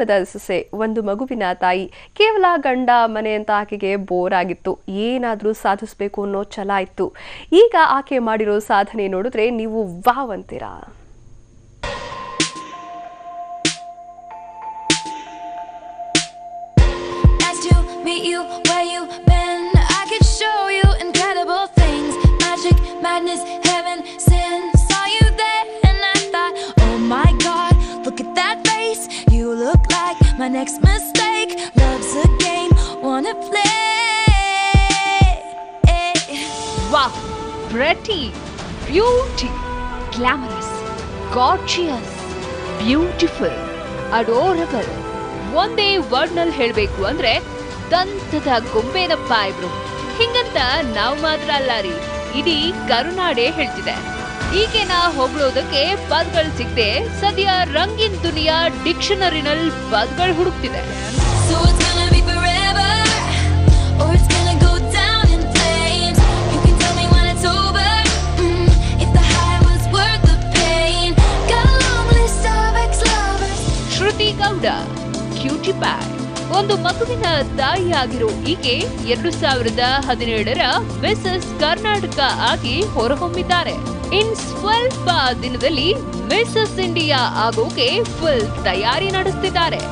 ಜೀವನದ ಸೊಸೆ ಒಂದು ಮಗುವಿನ ತಾಯಿ ಕೇವಲ ಗಂಡ ಮನೆ ಅಂತ ಆಕೆಗೆ ಬೋರ್ ಆಗಿತ್ತು ಏನಾದರೂ ಸಾಧಿಸಬೇಕು ಅನ್ನೋ ಛಲ ಇತ್ತು ಈಗ ಆಕೆ ಮಾಡಿರೋ ಸಾಧನೆ ನೋಡಿದ್ರೆ ನೀವು ವಾವ್ ಅಂತೀರಾ Nice to meet you where you been. I could show you incredible things. Magic, madness, heaven, sin. Saw you there and I thought, oh my god, look at that face. You look like my next mistake. Love's a game, wanna play. ವಾಹ್ pretty beauty glamorous gorgeous beautiful adorable ಒಂದೇ ವರ್ಡ್ನಲ್ಲಿ ಹೇಳಬೇಕು ಅಂದ್ರೆ ದಂತದ ಗೊಂಬೆನಪ್ಪ ಇಬ್ರು ಹಿಂಗಂತ ನಾವು ಮಾತ್ರ ಅಲ್ಲ ರೀ ಇಡೀ ಕರುನಾಡೆ ಹೇಳ್ತಿದೆ ಈಗೇನ ಹೊಗಳೋದಕ್ಕೆ ಪದಗಳು ಸಿಗದೆ ಸದ್ಯ ರಂಗಿನ್ ದುನಿಯಾ ಡಿಕ್ಷನರಿನಲ್ಲಿ ಪದಗಳು ಹುಡುಕ್ತಿದೆ So it's gonna be forever, or it's gonna go down in flames. You can tell me when it's over, mm, if the high was worth the pain. Got a long list of ex-lovers. Shruti Gowda cutie pad ಒಂದು ಮಗುವಿನ ತಾಯಿಯಾಗಿರೋ ಈಕೆ ಎರಡು ಸಾವಿರದ ಹದಿನೇಳರ Mrs Karnataka ಆಗಿ ಹೊರಹೊಮ್ಮಿದ್ದಾರೆ ಇನ್ ಸ್ವಲ್ಪ ದಿನದಲ್ಲಿ Mrs India ಆಗೋಕೆ ಫುಲ್ ತಯಾರಿ ನಡೆಸ್ತಿದ್ದಾರೆ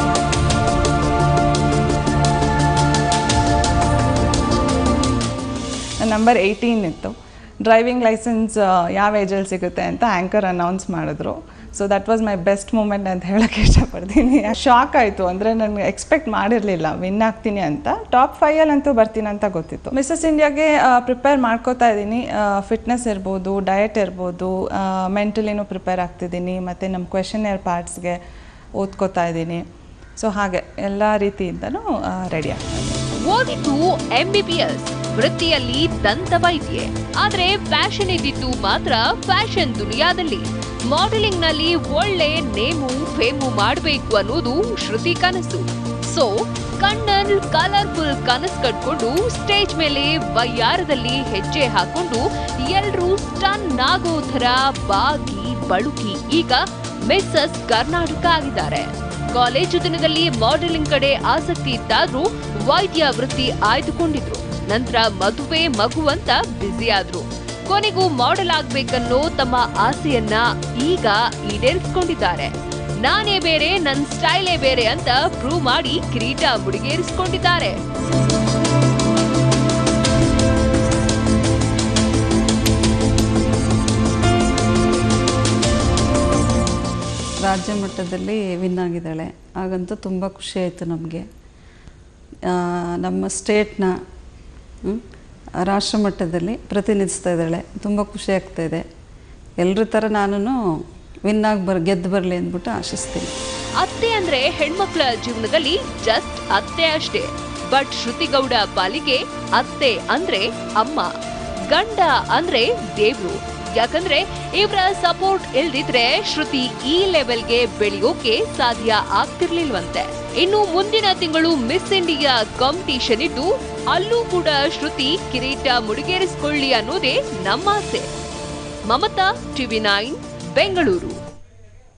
ನಂಬರ್ ಏಯ್ಟೀನ್ ಇತ್ತು ಡ್ರೈವಿಂಗ್ ಲೈಸೆನ್ಸ್ ಯಾವ ಏಜಲ್ಲಿ ಸಿಗುತ್ತೆ ಅಂತ ಆ್ಯಂಕರ್ ಅನೌನ್ಸ್ ಮಾಡಿದ್ರು so that was my best moment ಅಂತ ಹೇಳೋಕ್ಕೆ ಇಷ್ಟಪಡ್ತೀನಿ ಶಾಕ್ ಆಯಿತು ಅಂದರೆ ನನಗೆ ಎಕ್ಸ್ಪೆಕ್ಟ್ ಮಾಡಿರಲಿಲ್ಲ ವಿನ್ ಆಗ್ತೀನಿ ಅಂತ ಟಾಪ್ ಫೈಯಲ್ಲಂತೂ ಬರ್ತೀನಿ ಅಂತ ಗೊತ್ತಿತ್ತು ಮಿಸಸ್ ಇಂಡಿಯಾಗೆ ಪ್ರಿಪೇರ್ ಮಾಡ್ಕೋತಾ ಇದ್ದೀನಿ ಫಿಟ್ನೆಸ್ ಇರ್ಬೋದು ಡಯಟ್ ಇರ್ಬೋದು ಮೆಂಟಲಿನೂ ಪ್ರಿಪೇರ್ ಆಗ್ತಿದ್ದೀನಿ ಮತ್ತು ನಮ್ಮ ಕ್ವೆಶನ್ ಪಾರ್ಟ್ಸ್ಗೆ ಓದ್ಕೋತಾ ಇದ್ದೀನಿ ಸೊ ಹಾಗೆ ಎಲ್ಲ ರೀತಿಯಿಂದನೂ ರೆಡಿ ಆಗ್ತಾ ಇದ್ದೀನಿ ಓದಿದ್ದು ಎಂಬಿಬಿಎಸ್ ವೃತ್ತಿಯಲ್ಲಿ ದಂತ ವೈದ್ಯೆ ಆದ್ರೆ ಫ್ಯಾಷನ್ ಇದ್ದಿದ್ದು ಮಾತ್ರ ಫ್ಯಾಷನ್ ದುನಿಯಾದಲ್ಲಿ ಮಾಡೆಲಿಂಗ್ ನಲ್ಲಿ ಒಳ್ಳೆ ನೇಮು ಫೇಮು ಮಾಡಬೇಕು ಅನ್ನೋದು ಶ್ರುತಿ ಕನಸು ಸೊ ಕಣ್ಣಲ್ ಕಲರ್ಫುಲ್ ಕನಸು ಕಟ್ಕೊಂಡು ಸ್ಟೇಜ್ ಮೇಲೆ ವಯ್ಯಾರದಲ್ಲಿ ಹೆಜ್ಜೆ ಹಾಕೊಂಡು ಎಲ್ರೂ ಸ್ಟನ್ ಆಗೋ ಥರ ಬಾಗಿ ಬಳುಕಿ ಈಗ ಮಿಸ್ಸಸ್ ಕರ್ನಾಟಕ ಆಗಿದ್ದಾರೆ ಕಾಲೇಜು ದಿನದಲ್ಲಿ ಮಾಡೆಲಿಂಗ್ ಕಡೆ ಆಸಕ್ತಿ ಇತ್ತಾದ್ರೂ ವೈದ್ಯ ವೃತ್ತಿ ಆಯ್ದುಕೊಂಡಿದ್ರು ನಂತರ ಮದುವೆ ಮಗು ಅಂತ ಬ್ಯುಸಿ ಆದ್ರು ಕೊನೆಗೂ ಮಾಡೆಲ್ ಆಗ್ಬೇಕನ್ನೋ ತಮ್ಮ ಆಸೆಯನ್ನ ಈಗ ಈಡೇರಿಸಿಕೊಂಡಿದ್ದಾರೆ ನಾನೇ ಬೇರೆ ನನ್ ಸ್ಟೈಲೇ ಬೇರೆ ಅಂತ ಪ್ರೂವ್ ಮಾಡಿ ಕಿರೀಟ ಮುಡಿಗೇರಿಸಿಕೊಂಡಿದ್ದಾರೆ ರಾಜ್ಯ ಮಟ್ಟದಲ್ಲಿ ವಿನ್ ಆಗಿದ್ದಾಳೆ ಹಾಗಂತೂ ತುಂಬ ಖುಷಿ ಆಯಿತು ನಮಗೆ ನಮ್ಮ ಸ್ಟೇಟ್ನ ಹ್ಮ್, ರಾಷ್ಟ್ರ ಮಟ್ಟದಲ್ಲಿ ಪ್ರತಿನಿಧಿಸ್ತಾ ಇದ್ದಾಳೆ ತುಂಬ ಖುಷಿ ಆಗ್ತಾ ಇದೆ ಎಲ್ಲರ ಥರ ನಾನು ವಿನ್ ಆಗಿ ಬರ್ ಗೆದ್ದು ಬರಲಿ ಅಂದ್ಬಿಟ್ಟು ಆಶಿಸ್ತೀನಿ ಅತ್ತೆ ಅಂದ್ರೆ ಹೆಣ್ಮಕ್ಳ ಜೀವನದಲ್ಲಿ ಜಸ್ಟ್ ಅತ್ತೆ ಅಷ್ಟೇ ಬಟ್ ಶ್ರುತಿಗೌಡ ಪಾಲಿಗೆ ಅತ್ತೆ ಅಂದ್ರೆ ಅಮ್ಮ ಗಂಡ ಅಂದ್ರೆ ದೇವ್ರು ಯಾಕಂದ್ರೆ ಇವರ ಸಪೋರ್ಟ್ ಇಲ್ದಿದ್ರೆ ಶ್ರುತಿ ಈ ಲೆವೆಲ್ಗೆ ಬೆಳೆಯೋಕೆ ಸಾಧ್ಯ ಆಗ್ತಿರ್ಲಿಲ್ವಂತೆ ಇನ್ನು ಮುಂದಿನ ತಿಂಗಳು ಮಿಸ್ ಇಂಡಿಯಾ ಕಾಂಪಿಟಿಷನ್ ಇದ್ದು ಅಲ್ಲೂ ಕೂಡ ಶ್ರುತಿ ಕಿರೀಟ ಮುಡಿಗೇರಿಸಿಕೊಳ್ಳಿ ಅನ್ನೋದೇ ನಮ್ಮ ಆಸೆ ಮಮತಾ ಟಿವಿ ನೈನ್ ಬೆಂಗಳೂರು